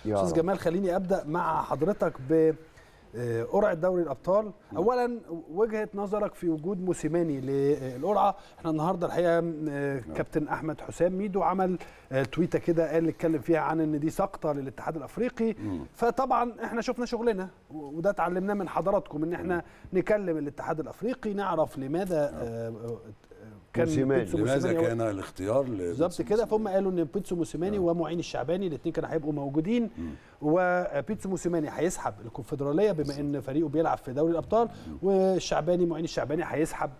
يا استاذ رب. جمال خليني ابدا مع حضرتك ب آه، قرعه دوري الابطال اولا وجهه نظرك في وجود موسيماني للقرعه احنا النهارده الحقيقه آه، كابتن احمد حسام ميدو عمل آه، تويته كده قال اتكلم فيها عن ان دي سقطه للاتحاد الافريقي فطبعا احنا شفنا شغلنا و- وده اتعلمناه من حضراتكم ان احنا نكلم الاتحاد الافريقي نعرف لماذا آه، آه، كان موسيماني. بيتسو لماذا موسيماني هو- كان الاختيار ل- بالظبط كده فهم قالوا ان بيتسو موسيماني ومعين الشعباني الاثنين كانوا هيبقوا موجودين وبيتسو موسيماني هيسحب الكونفدراليه بما ان فريقه بيلعب في دوري الابطال والشعباني معين الشعباني هيسحب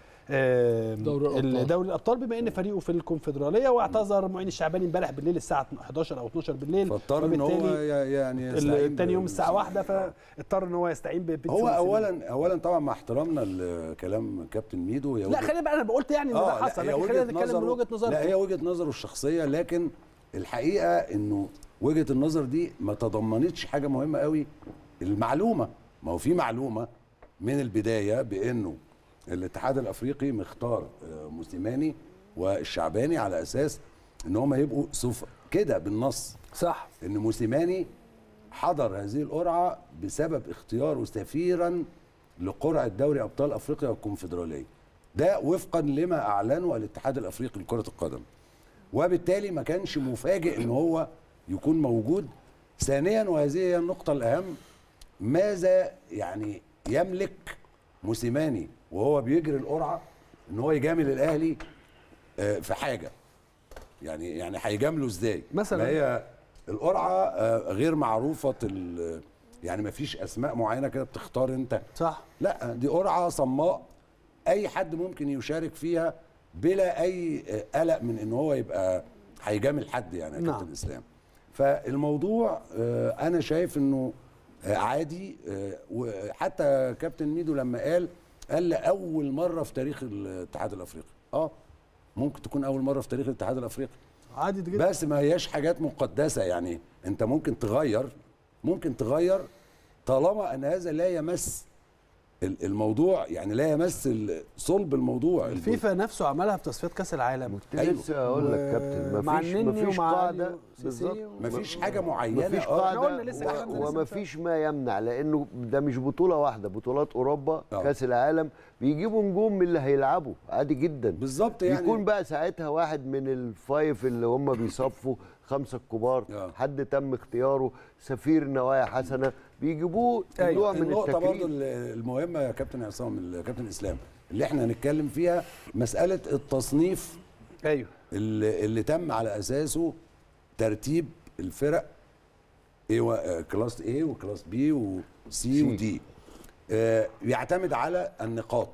آه، دوري الأبطال. ال- دوري الابطال بما ان فريقه في الكونفدراليه واعتذر معين الشعباني امبارح بالليل الساعه 11 او 12 بالليل فاضطر ان هو وبالتالي ي- يعني ال- يستعين تاني يوم ب- الساعه واحدة فاضطر ان هو يستعين ببيتسو هو موسيماني. اولا اولا طبعا مع احترامنا لكلام كابتن ميدو هي لا وجهة- خلينا بقى انا قلت يعني ان آه، ده لا، حصل هي لكن وجهة خلينا نتكلم من نظره- وجهه نظرك لا هي وجهه نظره الشخصيه لكن الحقيقه انه وجهه النظر دي ما تضمنتش حاجه مهمه قوي المعلومه ما هو في معلومه من البدايه بانه الاتحاد الافريقي مختار آه، موسيماني والشعباني على اساس ان هم يبقوا صفر كده بالنص صح ان موسيماني حضر هذه القرعه بسبب اختياره سفيرا لقرعه دوري ابطال افريقيا والكونفدراليه ده وفقا لما اعلنه الاتحاد الافريقي لكره القدم وبالتالي ما كانش مفاجئ ان هو يكون موجود ثانيا وهذه هي النقطه الاهم ماذا يعني يملك موسيماني وهو بيجري القرعه ان هو يجامل الاهلي آه، في حاجه يعني يعني هيجامله ازاي مثلاً؟ ما هي القرعه آه، غير معروفه ال- يعني ما فيش اسماء معينه كده بتختار انت صح لا دي قرعه صماء اي حد ممكن يشارك فيها بلا اي آه، قلق من ان هو يبقى هيجامل حد يعني يا نعم. كابتن اسلام فالموضوع آه، انا شايف انه آه، عادي آه، وحتى كابتن ميدو لما قال قال لاول مره في تاريخ الاتحاد الافريقي اه ممكن تكون اول مره في تاريخ الاتحاد الافريقي عادي جدا بس ما هياش حاجات مقدسه يعني انت ممكن تغير ممكن تغير طالما ان هذا لا يمس ال- الموضوع يعني لا يمس ال- صلب الموضوع الفيفا نفسه عملها في تصفيات كاس العالم كنت لسه اقول لك كابتن مع مفيش النني مفيش ومع قاعده علي وسيسي بالظبط و- مفيش حاجه معينه مفيش آه. إحنا قلنا قاعده لسه كلام و- لسه ومفيش ما يمنع لانه ده مش بطوله واحده بطولات اوروبا آه. كاس العالم بيجيبوا نجوم من اللي هيلعبوا عادي جدا بالظبط يعني يكون بقى ساعتها واحد من الفايف اللي هم بيصفوا خمسه الكبار آه. حد تم اختياره سفير نوايا حسنه بيجيبوا أيوة. نوع من النقطة برضو التكريم المهمة يا كابتن عصام الكابتن اسلام اللي احنا هنتكلم فيها مسألة التصنيف ايوه اللي, اللي تم على اساسه ترتيب الفرق ايه و- آه، كلاس A وكلاس B وسي ودي آه، يعتمد على النقاط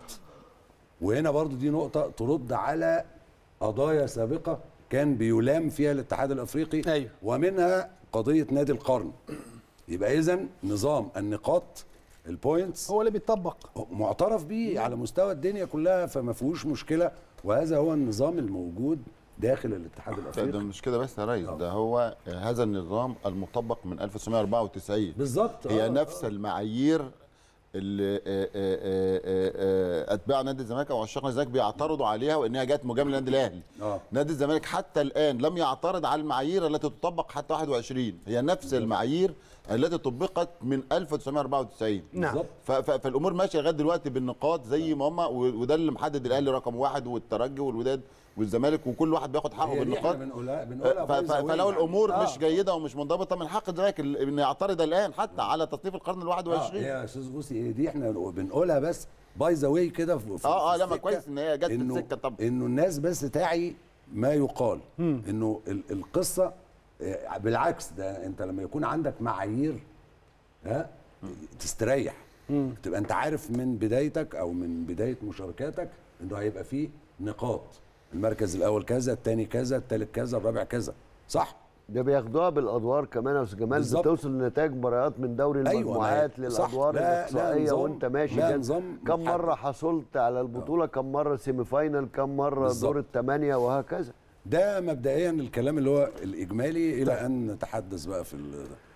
وهنا برضو دي نقطة ترد على قضايا سابقة كان بيلام فيها الاتحاد الافريقي أيوه. ومنها قضية نادي القرن يبقى اذا نظام النقاط البوينتس هو اللي بيطبق معترف بيه على مستوى الدنيا كلها فما فيهوش مشكله وهذا هو النظام الموجود داخل الاتحاد لا، ده الافريقي مش كده بس يا ريس آه. ده هو هذا النظام المطبق من 1994 بالظبط هي آه، نفس آه. المعايير اللي آه، آه، آه، آه، اتباع نادي الزمالك او عشاق نادي الزمالك بيعترضوا عليها وانها جت مجامله للنادي الاهلي اه نادي الزمالك حتى الان لم يعترض على المعايير التي تطبق حتى 21 هي نفس المعايير التي طبقت من 1994 نعم. بالظبط. ف- ف- فالامور ماشيه لغايه دلوقتي بالنقاط زي ما هم وده اللي محدد الاهلي رقم واحد والترجي والوداد والزمالك وكل واحد بياخد حقه هي دي احنا بالنقاط بنقولها بنقولها ف- ف- باي ذا واي فلو يعني. الامور آه. مش جيده ومش منضبطه من حق الزمالك ال- ان يعترض الان حتى على تصنيف القرن ال اه 21 يا استاذ بوسي هي دي احنا بنقولها بس باي ذا واي كده في في- اه اه في لا ما السكة كويس ان هي جت في إنه- السكه طبعا انه الناس بس تعي ما يقال انه ال- القصه آه، بالعكس ده انت لما يكون عندك معايير ها تستريح تبقى انت عارف من بدايتك او من بدايه مشاركاتك انه هيبقى فيه نقاط المركز الاول كذا الثاني كذا الثالث كذا الرابع كذا صح ده بياخدوها بالادوار كمان يا استاذ جمال بالظبط. بتوصل لنتائج مباريات من دوري أيوة، المجموعات ما هي- صح. للادوار لا- لا الاقصائيه نظام- وانت ماشي لا كده. نظام كم محدد. مره حصلت على البطوله كم مره سيمي فاينال كم مره بالظبط. دور الثمانيه وهكذا ده مبدئيا الكلام اللي هو الاجمالي الى ان نتحدث بقى في ال-